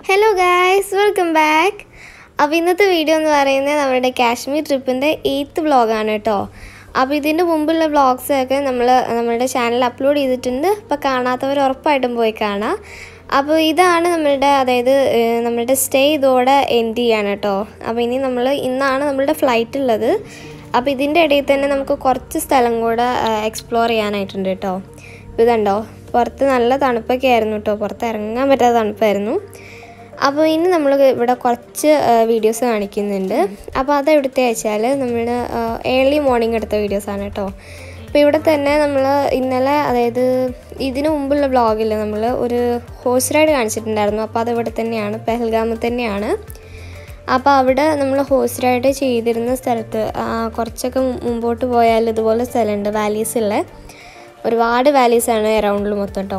hello guys welcome back അപ്പോൾ ഇന്നത്തെ video എന്ന് പറയുന്നത് നമ്മുടെ കാശ്മീർ ട്രിപ്പിൻ്റെ എയ്ത്ത് വ്ളോഗാണ് കേട്ടോ അപ്പോൾ ഇതിൻ്റെ മുമ്പുള്ള വ്ളോഗ്സൊക്കെ നമ്മൾ നമ്മുടെ ചാനലിൽ അപ്ലോഡ് ചെയ്തിട്ടുണ്ട് അപ്പോൾ കാണാത്തവർ ഉറപ്പായിട്ടും പോയി കാണാം അപ്പോൾ ഇതാണ് നമ്മളുടെ അതായത് ഏഹ്, നമ്മളുടെ സ്റ്റേ ഇതോടെ എൻഡ് ചെയ്യാണ് കേട്ടോ അപ്പോൾ ഇനി നമ്മൾ ഇന്നാണ് നമ്മളുടെ ഫ്ലൈറ്റ് ഉള്ളത് അപ്പോൾ ഇതിൻ്റെ ഇടയിൽ തന്നെ നമുക്ക് കുറച്ച് സ്ഥലം കൂടെ എക്സ്പ്ലോർ ചെയ്യാനായിട്ടുണ്ട് കേട്ടോ ഇപ്പോൾ ഇതുണ്ടോ പുറത്ത് നല്ല തണുപ്പൊക്കെ ആയിരുന്നു കേട്ടോ പുറത്ത് ഇറങ്ങാൻ പറ്റാത്ത തണുപ്പായിരുന്നു അപ്പോൾ ഇനി നമ്മൾ ഇവിടെ കുറച്ച് വീഡിയോസ് കാണിക്കുന്നുണ്ട് അപ്പോൾ അത് എവിടുത്തെ വെച്ചാൽ നമ്മൾ ഏർലി മോർണിംഗ് എടുത്ത വീഡിയോസാണ് കേട്ടോ അപ്പോൾ ഇവിടെ തന്നെ നമ്മൾ ഇന്നലെ അതായത് ഇതിനു മുമ്പുള്ള വ്ളോഗിൽ നമ്മൾ ഒരു ഹോഴ്സ് റൈഡ് കാണിച്ചിട്ടുണ്ടായിരുന്നു അപ്പോൾ അത് ഇവിടെ തന്നെയാണ് പെഹൽഗാമിൽ തന്നെയാണ് അപ്പോൾ അവിടെ നമ്മൾ ഹോഴ്സ് റൈഡ് ചെയ്തിരുന്ന സ്ഥലത്ത് ആ, കുറച്ചൊക്കെ മു- മുമ്പോട്ട് പോയാൽ ഇതുപോലെ സ്ഥലമുണ്ട് വാലീസുള്ള ഒരുപാട് വാലീസാണ് എറൗണ്ടിൽ മൊത്തം കേട്ടോ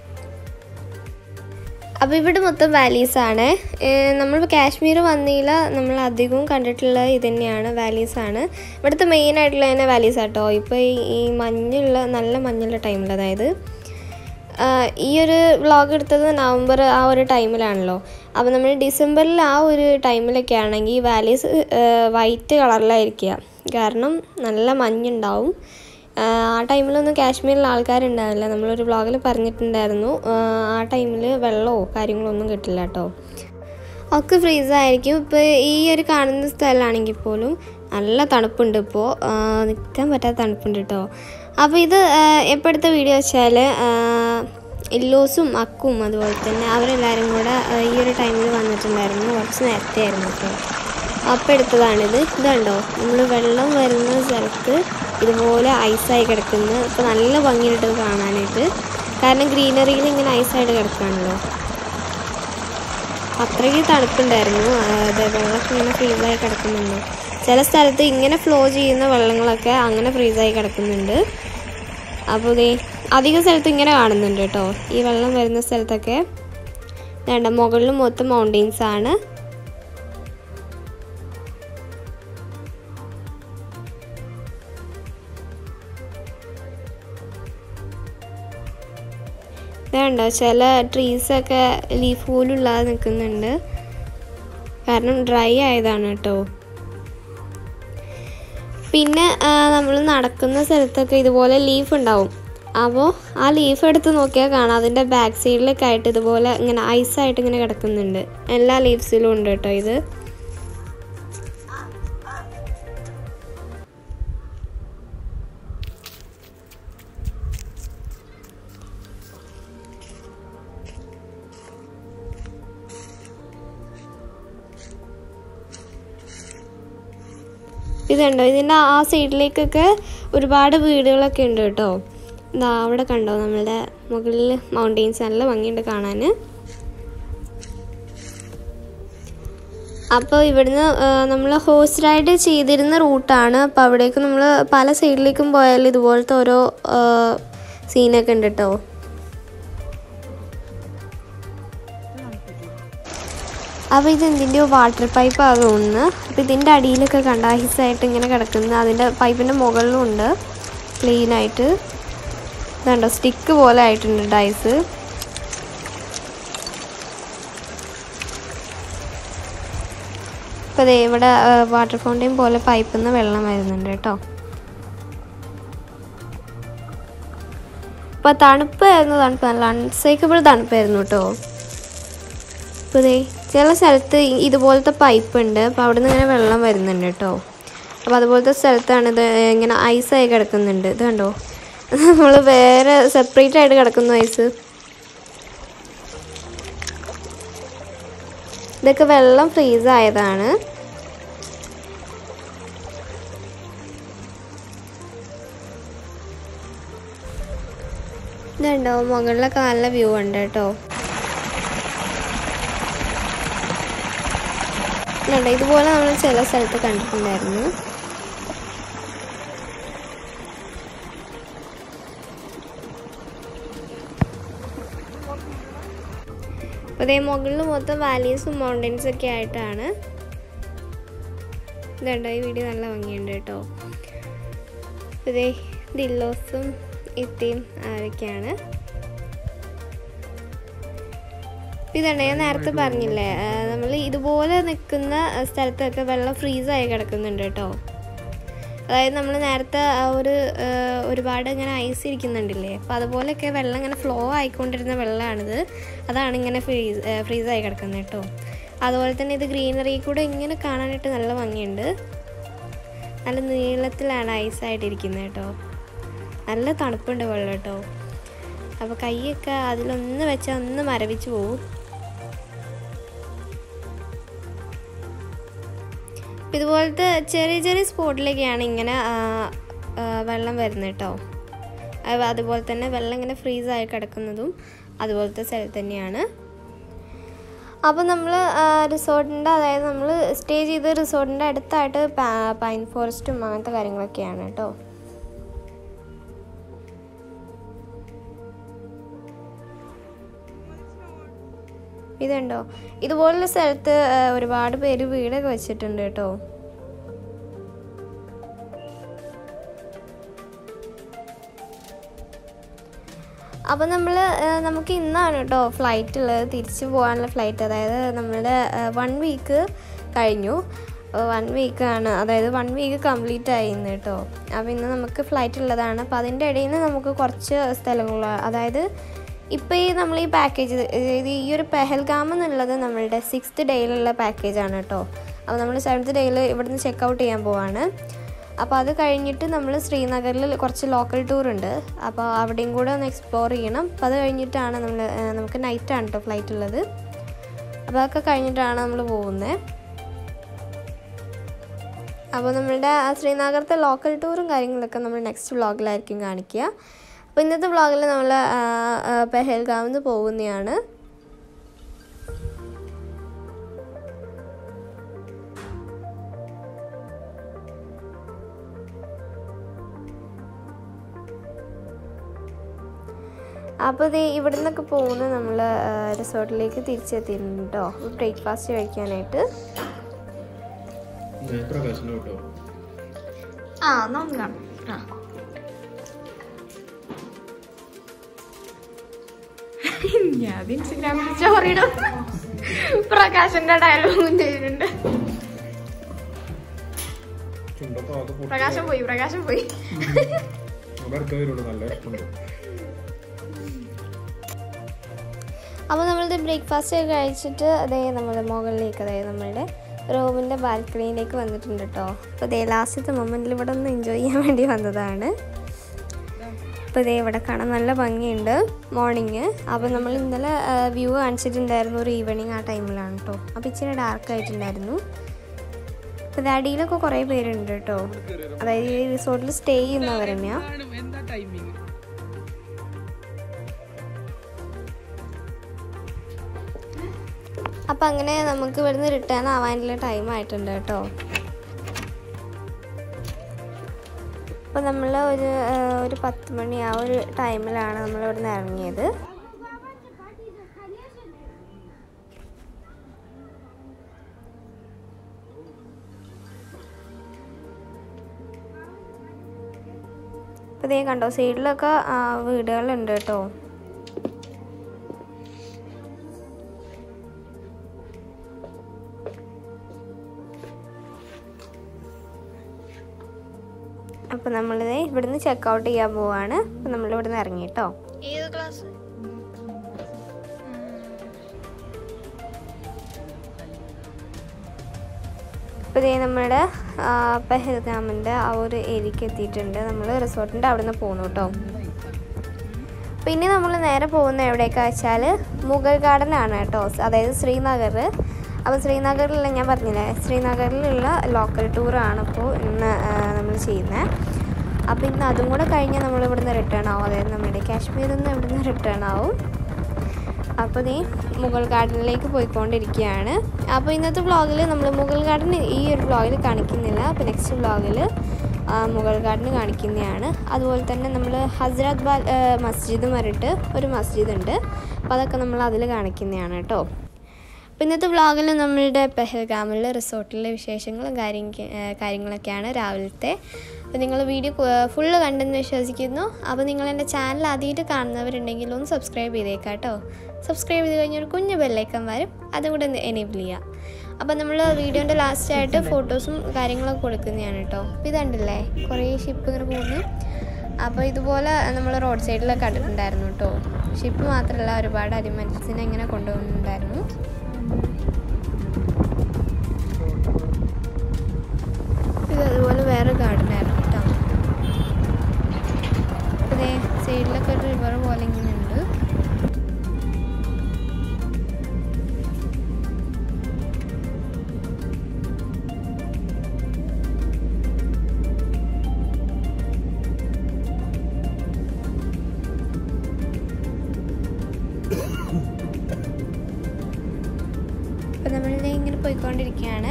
അപ്പോൾ ഇവിടെ മൊത്തം വാലീസാണ് നമ്മൾ കാശ്മീർ വന്നില്ല നമ്മൾ അധികവും കണ്ടിട്ടുള്ള ഇത് തന്നെയാണ് വാലീസാണ് ഇവിടുത്തെ മെയിൻ ആയിട്ടുള്ള തന്നെ വാലീസ് ആട്ടോ ഇപ്പോൾ ഈ ഈ മഞ്ഞുള്ള നല്ല മഞ്ഞുള്ള ടൈമിൽ അതായത് ആ, ഈ ഒരു വ്ളോഗ് എടുത്തത് നവംബർ ആ ഒരു ടൈമിലാണല്ലോ അപ്പോൾ നമ്മൾ ഡിസംബറിൽ ആ ഒരു ടൈമിലൊക്കെ ആണെങ്കിൽ വാലീസ് വൈറ്റ് കളറിലായിരിക്കുക കാരണം നല്ല മഞ്ഞുണ്ടാവും ആ, ആ ടൈമിലൊന്നും കാശ്മീരിൽ ആൾക്കാരുണ്ടാവില്ല നമ്മളൊരു വ്ളോഗിൽ പറഞ്ഞിട്ടുണ്ടായിരുന്നു ആ, ആ ടൈമിൽ വെള്ളമോ കാര്യങ്ങളോ ഒന്നും കിട്ടില്ല കേട്ടോ ഒക്കെ ഫ്രീസായിരിക്കും ഇപ്പോൾ ഈ ഒരു കാണുന്ന സ്ഥലമാണെങ്കിൽ പോലും നല്ല തണുപ്പുണ്ട് ഇപ്പോൾ നിൽക്കാൻ പറ്റാത്ത തണുപ്പുണ്ട് കേട്ടോ അപ്പോൾ ഇത് എപ്പോഴത്തെ വീഡിയോ വെച്ചാൽ ഇല്ലോസും അക്കും അതുപോലെ തന്നെ അവരെല്ലാവരും കൂടെ ആ, ഈ ഒരു ടൈമിൽ വന്നിട്ടുണ്ടായിരുന്നു കുറച്ച് നേരത്തെ ആയിരുന്നു കേട്ടോ അപ്പോൾ എടുത്തതാണിത് ഇതുണ്ടോ നമ്മൾ വെള്ളം വരുന്ന സ്ഥലത്ത് ഇതുപോലെ ഐസായി കിടക്കുന്നത് അപ്പോൾ നല്ല ഭംഗിയുണ്ട് ഇത് കാണാനായിട്ട് കാരണം ഗ്രീനറിയിൽ ഇങ്ങനെ ഐസായിട്ട് കിടക്കുകയാണല്ലോ അത്രയ്ക്ക് തണുപ്പുണ്ടായിരുന്നു ആ, അതെ വെള്ളമൊക്കെ ഇങ്ങനെ ഫ്രീസായി കിടക്കുന്നുണ്ട് ചില സ്ഥലത്ത് ഇങ്ങനെ ഫ്ലോ ചെയ്യുന്ന വെള്ളങ്ങളൊക്കെ അങ്ങനെ ഫ്രീസായി കിടക്കുന്നുണ്ട് അപ്പോൾ ദേ അധിക സ്ഥലത്ത് ഇങ്ങനെ കാണുന്നുണ്ട് കേട്ടോ ഈ വെള്ളം വരുന്ന സ്ഥലത്തൊക്കെ വേണ്ട മുകളിൽ മൊത്തം മൗണ്ടെയ്ൻസ് ആണ് വേണ്ട ചില ട്രീസൊക്കെ ലീഫ് പോലും ഇല്ലാതെ നിൽക്കുന്നുണ്ട് കാരണം ഡ്രൈ ആയതാണ് കേട്ടോ പിന്നെ നമ്മൾ നടക്കുന്ന സ്ഥലത്തൊക്കെ ഇതുപോലെ ലീഫ് ഉണ്ടാവും അപ്പോൾ ആ ലീഫ് എടുത്ത് നോക്കിയാൽ കാണാം അതിൻ്റെ ബാക്ക് സൈഡിലൊക്കെ ആയിട്ട് ഇതുപോലെ ഇങ്ങനെ ഐസായിട്ട് ഇങ്ങനെ കിടക്കുന്നുണ്ട് എല്ലാ ലീവ്സിലും ഉണ്ട് കേട്ടോ ഇത് ഇതുണ്ടോ ഇതിൻ്റെ ആ സൈഡിലേക്കൊക്കെ ഒരുപാട് വീടുകളൊക്കെ ഉണ്ട് കേട്ടോ ഇതാ അവിടെ കണ്ടോ നമ്മളുടെ മുകളിൽ മൗണ്ടെയ്ൻസ് നല്ല ഭംഗിയുണ്ട് കാണാൻ അപ്പോൾ ഇവിടുന്ന് നമ്മൾ ഹോഴ്സ് റൈഡ് ചെയ്തിരുന്ന റൂട്ടാണ് അപ്പോൾ അവിടേക്ക് നമ്മൾ പല സൈഡിലേക്കും പോയാൽ ഇതുപോലത്തെ ഓരോ സീനൊക്കെ ഉണ്ട് കേട്ടോ അപ്പോൾ ഇത് എന്തിൻ്റെയോ വാട്ടർ പൈപ്പ് ആ തോന്നുന്നു അപ്പോൾ ഇതിൻ്റെ അടിയിലൊക്കെ കണ്ട ഐസായിട്ട് ഇങ്ങനെ കിടക്കുന്നു അതിൻ്റെ പൈപ്പിൻ്റെ മുകളിലും ഉണ്ട് ക്ലീൻ ആയിട്ട് ഇതുണ്ടോ സ്റ്റിക്ക് പോലെ ആയിട്ടുണ്ട് ഐസ് ഇപ്പോൾ ദേ ഇവിടെ വാട്ടർ ഫൗണ്ടെയിൻ പോലെ പൈപ്പിൽ നിന്ന് വെള്ളം വരുന്നുണ്ട് കേട്ടോ ഇപ്പോൾ തണുപ്പായിരുന്നു തണുപ്പ് നല്ല അൺസേക്കബിൾ തണുപ്പായിരുന്നു കേട്ടോ ഇപ്പോൾ ദേ ചില സ്ഥലത്ത് ഇ- ഇതുപോലത്തെ പൈപ്പ് ഉണ്ട് അപ്പോൾ അവിടെ നിന്ന് ഇങ്ങനെ വെള്ളം വരുന്നുണ്ട് കേട്ടോ അപ്പോൾ അതുപോലത്തെ സ്ഥലത്താണ് ഇത് ഇങ്ങനെ ഐസായി കിടക്കുന്നുണ്ട് ഇത് കണ്ടോ നമ്മൾ വേറെ സെപ്പറേറ്റ് ആയിട്ട് കിടക്കുന്നു ഐസ് ഇതൊക്കെ വെള്ളം ഫ്രീസ് ആയതാണ് ഇതുണ്ടോ മുകളിലൊക്കെ നല്ല വ്യൂ ഉണ്ട് കേട്ടോ ഇതുണ്ട് ഇതുപോലെ നമ്മൾ ചില സ്ഥലത്ത് കണ്ടിട്ടുണ്ടായിരുന്നു അപ്പോൾ ഇതേ മുകളിൽ മൊത്തം വാലീസും മൗണ്ടൻസും ഒക്കെ ആയിട്ടാണ് ഇതുണ്ടോ ഈ വീഡിയോ നല്ല ഭംഗിയുണ്ട് കേട്ടോ ഇതേ ദില്ലോസും ഇത്തിയും ആരൊക്കെയാണ് ഇതുണ്ട് ഞാൻ നേരത്തെ പറഞ്ഞില്ലേ നമ്മൾ ഇതുപോലെ നിൽക്കുന്ന സ്ഥലത്തൊക്കെ വെള്ളം ഫ്രീസായി കിടക്കുന്നുണ്ട് കേട്ടോ അതായത് നമ്മൾ നേരത്തെ ആ ഒരു ആ, ഒരുപാട് ഇങ്ങനെ ഐസ് ഇരിക്കുന്നുണ്ടില്ലേ അപ്പോൾ അതുപോലെയൊക്കെ വെള്ളം ഇങ്ങനെ ഫ്ലോ ആയിക്കൊണ്ടിരുന്ന വെള്ളമാണിത് അതാണ് ഇങ്ങനെ ഫ്രീസ് ഫ്രീസായി കിടക്കുന്നത് കേട്ടോ അതുപോലെ തന്നെ ഇത് ഗ്രീനറി കൂടെ ഇങ്ങനെ കാണാനായിട്ട് നല്ല ഭംഗിയുണ്ട് നല്ല നീളത്തിലാണ് ഐസായിട്ടിരിക്കുന്നത് കേട്ടോ നല്ല തണുപ്പുണ്ട് വെള്ളം കേട്ടോ അപ്പോൾ കൈയൊക്കെ അതിലൊന്ന് വെച്ചാൽ ഒന്ന് മരവിച്ച് പോവും ഇതുപോലത്തെ ചെറിയ ചെറിയ സ്പോട്ടിലേക്കാണ് ഇങ്ങനെ ആ, ആ, വെള്ളം വരുന്നത് കേട്ടോ അത് അതുപോലെ തന്നെ വെള്ളം ഇങ്ങനെ ഫ്രീസായി കിടക്കുന്നതും അതുപോലത്തെ സ്ഥലത്ത് തന്നെയാണ് അപ്പോൾ നമ്മൾ റിസോർട്ടിൻ്റെ അതായത് നമ്മൾ സ്റ്റേ ചെയ്ത റിസോർട്ടിൻ്റെ അടുത്തായിട്ട് പാ- പൈൻ ഫോറസ്റ്റും അങ്ങനത്തെ കാര്യങ്ങളൊക്കെയാണ് കേട്ടോ ഇതുണ്ടോ ഇതുപോലുള്ള സ്ഥലത്ത് ആ, ഒരുപാട് പേര് വീടൊക്കെ വെച്ചിട്ടുണ്ട് കേട്ടോ അപ്പോൾ നമ്മൾ നമുക്ക് ഇന്നാണ് കേട്ടോ ഫ്ലൈറ്റ് ഉള്ളത് തിരിച്ചു പോകാനുള്ള ഫ്ലൈറ്റ് അതായത് നമ്മുടെ വൺ വീക്ക് കഴിഞ്ഞു വൺ വീക്കാണ് അതായത് വൺ വീക്ക് കംപ്ലീറ്റ് ആയിരുന്നു കേട്ടോ അപ്പോൾ ഇന്ന് നമുക്ക് ഫ്ലൈറ്റ് ഉള്ളതാണ് അപ്പോൾ അതിൻ്റെ ഇടയിൽ നിന്ന് നമുക്ക് കുറച്ച് സ്ഥലങ്ങൾ അതായത് ഇപ്പോൾ ഈ നമ്മൾ ഈ പാക്കേജ് ഇത് ഈ ഒരു പെഹൽഗാം എന്നുള്ളത് നമ്മളുടെ സിക്സ്ത് ഡേയിലുള്ള പാക്കേജാണ് കേട്ടോ അപ്പോൾ നമ്മൾ സെവൻത്ത് ഡേയിൽ ഇവിടുന്ന് ചെക്ക് ഔട്ട് ചെയ്യാൻ പോവാണ് അപ്പോൾ അത് കഴിഞ്ഞിട്ട് നമ്മൾ ശ്രീനഗറിൽ കുറച്ച് ലോക്കൽ ടൂർ ഉണ്ട് അപ്പോൾ അവിടെയും കൂടെ ഒന്ന് എക്സ്പ്ലോർ ചെയ്യണം അപ്പോൾ അത് കഴിഞ്ഞിട്ടാണ് നമ്മൾ നമുക്ക് നൈറ്റാണ് കേട്ടോ ഫ്ലൈറ്റ് ഉള്ളത് അപ്പോൾ അതൊക്കെ കഴിഞ്ഞിട്ടാണ് നമ്മൾ പോകുന്നത് അപ്പോൾ നമ്മളുടെ ആ ശ്രീനഗരത്തെ ലോക്കൽ ടൂറും കാര്യങ്ങളൊക്കെ നമ്മൾ നെക്സ്റ്റ് വ്ളോഗിലായിരിക്കും കാണിക്കുക അപ്പോൾ ഇന്നത്തെ വ്ളോഗിൽ നമ്മൾ പെഹൽഗാമിൽ നിന്ന് പോകുന്നതാണ് അപ്പോൾ ഇത് ഇവിടെ നിന്നൊക്കെ പോകുന്ന നമ്മൾ റിസോർട്ടിലേക്ക് തിരിച്ചെത്തിയിട്ടുണ്ട് കേട്ടോ ബ്രേക്ക്ഫാസ്റ്റ് കഴിക്കാനായിട്ട് പ്രകാശനം കേട്ടോ ആ നോക്കാം കാണാം ആ ഞാൻ ഇൻസ്റ്റഗ്രാമിൽ സ്റ്റോറി ഇടും പ്രകാശന്റെ ഡയലോഗും ചെയ്യുന്നുണ്ട് ചുണ്ടൊക്കെ ആകെ പൊട്ടി പ്രകാശം പോയി പ്രകാശം പോയി അവർക്ക് വരുള്ളൂ നല്ല ഇഷ്ടമുണ്ട് അപ്പോൾ നമ്മളിത് ബ്രേക്ക്ഫാസ്റ്റ് ഒക്കെ കഴിച്ചിട്ട് അതേ നമ്മൾ മുകളിലേക്ക് അതായത് നമ്മളുടെ റൂമിൻ്റെ ബാൽക്കണിയിലേക്ക് വന്നിട്ടുണ്ട് കേട്ടോ അപ്പോൾ ഇതേ ലാസ്റ്റത്തെ മൊമെൻറ്റിൽ ഇവിടെ ഒന്ന് എൻജോയ് ചെയ്യാൻ വേണ്ടി വന്നതാണ് അപ്പോൾ ഇതേ ഇവിടെ കാണാൻ നല്ല ഭംഗിയുണ്ട് മോർണിംഗ് അപ്പോൾ നമ്മൾ ഇന്നലെ വ്യൂ കാണിച്ചിട്ടുണ്ടായിരുന്നു ഒരു ഈവനിങ് ആ ടൈമിലാണ് കേട്ടോ അപ്പോൾ ഇച്ചിരി ഡാർക്ക് ആയിട്ടുണ്ടായിരുന്നു അപ്പോൾ ഇത് അടിയിലൊക്കെ കുറേ പേരുണ്ട് കേട്ടോ അതായത് ഈ റിസോർട്ടിൽ സ്റ്റേ ചെയ്യുന്നവർ തന്നെയാണ് എന്താ ടൈമിങ് അപ്പം അങ്ങനെ നമുക്ക് ഇവിടുന്ന് റിട്ടേൺ ആവാനുള്ള ടൈം ആയിട്ടുണ്ട് കേട്ടോ അപ്പോൾ നമ്മൾ ഒരു ആ, ഒരു പത്ത് മണി ആ ഒരു ടൈമിലാണ് നമ്മൾ ഇവിടുന്ന് ഇറങ്ങിയത് അപ്പോൾ ഇതേ കണ്ടോ സൈഡിലൊക്കെ ആ, വീടുകളുണ്ട് കേട്ടോ അപ്പോൾ നമ്മളിത് ഇവിടുന്ന് ചെക്ക് ഔട്ട് ചെയ്യാൻ പോവാണ് അപ്പോൾ നമ്മൾ ഇവിടുന്ന് ഇറങ്ങി കേട്ടോ ഏത് ക്ലാസ് അപ്പോൾ ഇതേ നമ്മുടെ ആ, പെഹൽഗാമിൻ്റെ ആ ഒരു ഏരിയക്ക് എത്തിയിട്ടുണ്ട് നമ്മൾ റിസോർട്ടിൻ്റെ അവിടെ നിന്ന് പോകുന്നു കേട്ടോ പിന്നെ നമ്മൾ നേരെ പോകുന്ന എവിടേക്കാ വെച്ചാൽ മുഗൾ ഗാർഡൻ ആണ് കേട്ടോ അതായത് ശ്രീനഗർ അപ്പോൾ ശ്രീനഗറിലുള്ള ഞാൻ പറഞ്ഞില്ലേ ശ്രീനഗറിലുള്ള ലോക്കൽ ടൂറാണ് ഇപ്പോൾ ഇന്ന് നമ്മൾ ചെയ്യുന്നത് അപ്പോൾ ഇന്ന് അതും കൂടെ കഴിഞ്ഞാൽ നമ്മൾ ഇവിടുന്ന് റിട്ടേൺ ആവും അതായത് നമ്മുടെ കാശ്മീരിൽ നിന്ന് ഇവിടുന്ന് റിട്ടേൺ ആവും അപ്പോൾ നീ മുഗൾ ഗാർഡനിലേക്ക് പോയിക്കൊണ്ടിരിക്കുകയാണ് അപ്പോൾ ഇന്നത്തെ വ്ളോഗിൽ നമ്മൾ മുഗൾ ഗാർഡൻ ഈ ഒരു വ്ളോഗിൽ കാണിക്കുന്നില്ല അപ്പോൾ നെക്സ്റ്റ് വ്ളോഗിൽ മുഗൾ ഗാർഡൻ കാണിക്കുന്നതാണ് അതുപോലെ തന്നെ നമ്മൾ ഹസ്രത് ബാൽ മസ്ജിദ് പറഞ്ഞിട്ട് ഒരു മസ്ജിദ് ഉണ്ട് അപ്പോൾ അതൊക്കെ നമ്മൾ അതിൽ കാണിക്കുന്നതാണ് കേട്ടോ അപ്പോൾ ഇന്നത്തെ വ്ളോഗിൽ നമ്മളുടെ പെഹൽഗാമിലെ റിസോർട്ടിലെ വിശേഷങ്ങളും കാര്യം കാര്യങ്ങളൊക്കെയാണ് രാവിലത്തെ അപ്പോൾ നിങ്ങൾ വീഡിയോ ഫുള്ള് കണ്ടെന്ന് വിശ്വസിക്കുന്നു അപ്പോൾ നിങ്ങൾ എൻ്റെ ചാനൽ ആദ്യമായിട്ട് കാണുന്നവരുണ്ടെങ്കിൽ ഒന്ന് സബ്സ്ക്രൈബ് ചെയ്തേക്കാം കേട്ടോ സബ്സ്ക്രൈബ് ചെയ്ത് കഴിഞ്ഞാൽ ഒരു കുഞ്ഞ് ബെല്ലൈക്കൻ വരും അതും കൂടെ എനേബിൾ ചെയ്യുക അപ്പോൾ നമ്മൾ വീഡിയോൻ്റെ ലാസ്റ്റായിട്ട് ഫോട്ടോസും കാര്യങ്ങളൊക്കെ കൊടുക്കുന്നതാണ് കേട്ടോ അപ്പോൾ ഇതുണ്ടല്ലേ കുറേ ഷിപ്പ് ഇങ്ങനെ പോകുന്നു അപ്പോൾ ഇതുപോലെ നമ്മൾ റോഡ് സൈഡിലൊക്കെ കണ്ടിട്ടുണ്ടായിരുന്നു കേട്ടോ ഷിപ്പ് മാത്രമല്ല ഒരുപാട് അനിമൽസിനെ ഇങ്ങനെ കൊണ്ടുപോകുന്നുണ്ടായിരുന്നു ഇത് അതുപോലെ വേറെ ഗാർഡൻ ആയിരുന്നു കേട്ടോ ഇതേ സൈഡിലൊക്കെ ഒരു റിവർ പോലെ ഇങ്ങനെ ഉണ്ട് അപ്പം നമ്മളിത് ഇങ്ങനെ പോയിക്കൊണ്ടിരിക്കുകയാണ്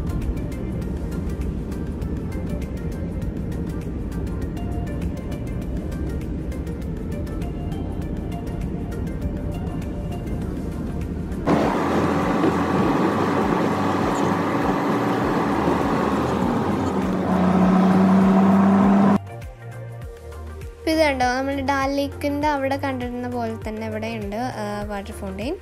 ഇപ്പം ഇത് കണ്ടോ നമ്മൾ ഡാൽ ലേക്കിൻ്റെ അവിടെ കണ്ടിരുന്ന പോലെ തന്നെ ഇവിടെ ഉണ്ട് വാട്ടർ ഫൗണ്ടെയിൻ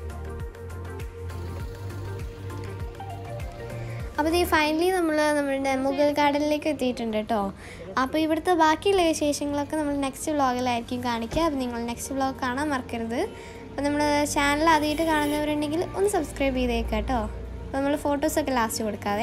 അപ്പോൾ ഈ ഫൈനലി നമ്മൾ നമ്മുടെ മുഗൾ ഗാർഡനിലേക്ക് എത്തിയിട്ടുണ്ട് കേട്ടോ അപ്പോൾ ഇവിടുത്തെ ബാക്കിയുള്ള വിശേഷങ്ങളൊക്കെ നമ്മൾ നെക്സ്റ്റ് വ്ളോഗിലായിരിക്കും കാണിക്കുക അപ്പോൾ നിങ്ങൾ നെക്സ്റ്റ് വ്ളോഗ് കാണാൻ മറക്കരുത് അപ്പോൾ നമ്മൾ ചാനൽ ആദ്യമായിട്ട് കാണുന്നവരുണ്ടെങ്കിൽ ഒന്ന് സബ്സ്ക്രൈബ് ചെയ്തേക്കാം കേട്ടോ അപ്പോൾ നമ്മൾ ഫോട്ടോസൊക്കെ ലാസ്റ്റ് കൊടുക്കാവേ